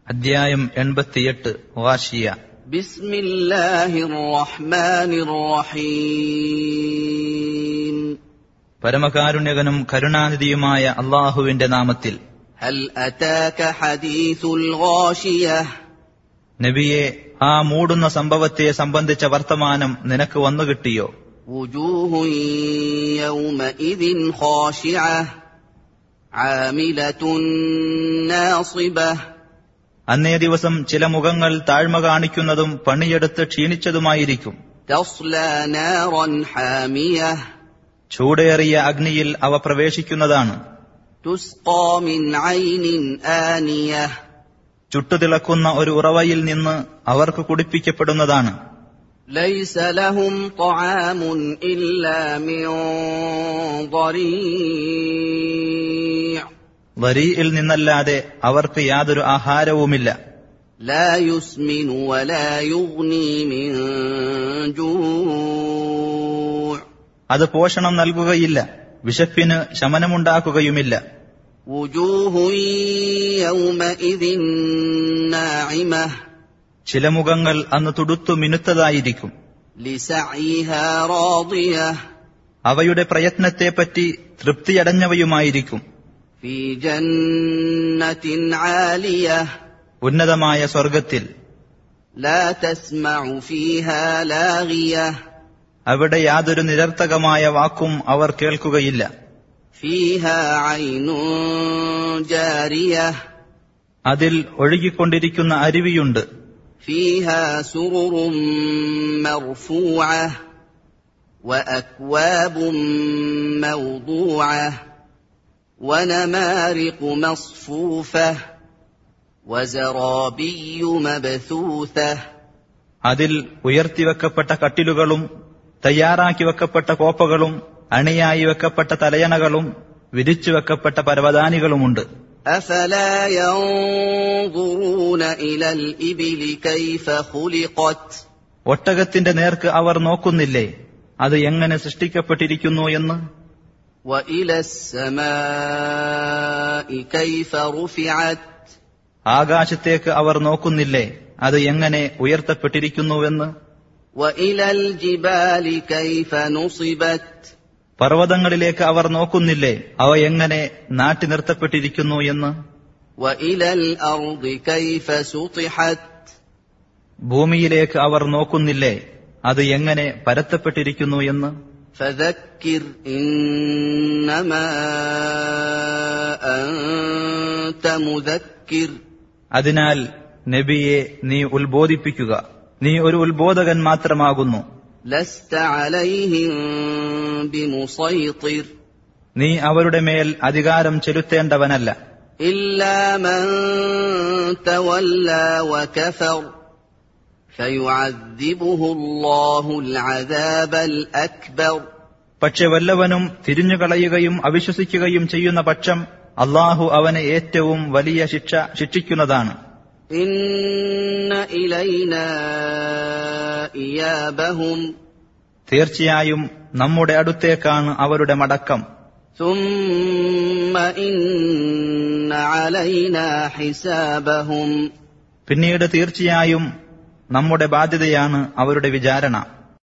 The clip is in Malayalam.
അധ്യായം എൺപത്തിയെട്ട് വാശിയ بسم الله الرحمن الرحيم പരമകാരുണ്യകനും കരുണാനിധിയുമായ അള്ളാഹുവിന്റെ നാമത്തിൽ هل أتاك حديث الغاشية നബിയെ ആ മൂടുന്ന സംഭവത്തെ സംബന്ധിച്ച വർത്തമാനം നിനക്ക് വന്നു കിട്ടിയോ وجوه يومئذ خاشعة عاملة ناصبة അന്നേ ദിവസം ചില മുഖങ്ങൾ താഴ്മ കാണിക്കുന്നതും പണിയെടുത്ത് ക്ഷീണിച്ചതുമായിരിക്കും تصلى نارا حامية ചൂടേറിയ അഗ്നിയിൽ അവ പ്രവേശിക്കുന്നതാണ് تسقى من عين آنية ചുട്ടുതിളക്കുന്ന ഒരു ഉറവയിൽ നിന്ന് അവർക്ക് കുടിപ്പിക്കപ്പെടുന്നതാണ് ليس لهم طعام إلا من ضريع വരിയിൽ നിന്നല്ലാതെ അവർക്ക് യാതൊരു ആഹാരവുമില്ല لا يسمن ولا يغني من جوع അത് പോഷണം നൽകുകയില്ല വിശപ്പിന് ശമനമുണ്ടാക്കുകയുമില്ല وجوه يومئذ ناعمة ചില മുഖങ്ങൾ അന്ന് തുടുത്തു മിനുത്തതായിരിക്കും لسعيها راضية അവയുടെ പ്രയത്നത്തെപ്പറ്റി തൃപ്തിയടഞ്ഞവയുമായിരിക്കും في جنة عالية ഉന്നതമായ സ്വർഗത്തിൽ لا تسمع فيها لاغية അവിടെ യാതൊരു നിരർത്ഥകമായ വാക്കും അവർ കേൾക്കുകയില്ല فيها عين جارية അതിൽ ഒഴുകിക്കൊണ്ടിരിക്കുന്ന അരുവിയുണ്ട് فيها سرر مرفوعة وأكواب موضوعة ونمارق مصفوفة وزرابي مبثوثة അതിൽ ഉയർത്തിവെക്കപ്പെട്ട കട്ടിലുകളും തയ്യാറാക്കി വെക്കപ്പെട്ട കോപ്പകളും അണിയായി വെക്കപ്പെട്ട തലയണകളും വിരിച്ചു വെക്കപ്പെട്ട പരവതാനികളുമുണ്ട് أفلا ينظرون إلى الإبل كيف خلقت ഒട്ടകത്തിന്റെ നേർക്ക് അവർ നോക്കുന്നില്ലേ അത് എങ്ങനെ സൃഷ്ടിക്കപ്പെട്ടിരിക്കുന്നു എന്ന് وإلى السماء كيف رفعت ആകാശത്തേക്ക് അവർ നോക്കുന്നില്ലേ അത് എങ്ങനെ ഉയർത്തപ്പെട്ടിരിക്കുന്നുവെന്ന് وإلى الجبال كيف نصبت പർവ്വതങ്ങളിലേക്ക് അവർ നോക്കുന്നില്ലേ അവ എങ്ങനെ നാട്ടി നിർത്തപ്പെട്ടിരിക്കുന്നു എന്ന് وإلى الأرض كيف سطحت ഭൂമിയിലേക്ക് അവർ നോക്കുന്നില്ലേ അത് എങ്ങനെ പരത്തപ്പെട്ടിരിക്കുന്നു എന്ന് فذكر إنما أنت مذكر അതിനാൽ നബിയെ നീ ഉത്ബോധിപ്പിക്കുക നീ ഒരു ഉത്ബോധകൻ മാത്രമാകുന്നു لست عليهم بمسيطر നീ അവരുടെ മേൽ അധികാരം ചെലുത്തേണ്ടവനല്ല إلا من تولى وكفر فيعذبه الله العذاب الأكبر പക്ഷെ വല്ലവനും തിരിഞ്ഞുകളയുകയും അവിശ്വസിക്കുകയും ചെയ്യുന്ന പക്ഷം അള്ളാഹു അവനെ ഏറ്റവും വലിയ ശിക്ഷ ശിക്ഷിക്കുന്നതാണ് إن إلينا إيابهم തീർച്ചയായും നമ്മുടെ അടുത്തേക്കാണ് അവരുടെ മടക്കം ثم إن علينا حسابهم പിന്നീട് തീർച്ചയായും നമ്മുടെ ബാധ്യതയാണ് അവരുടെ വിചാരണ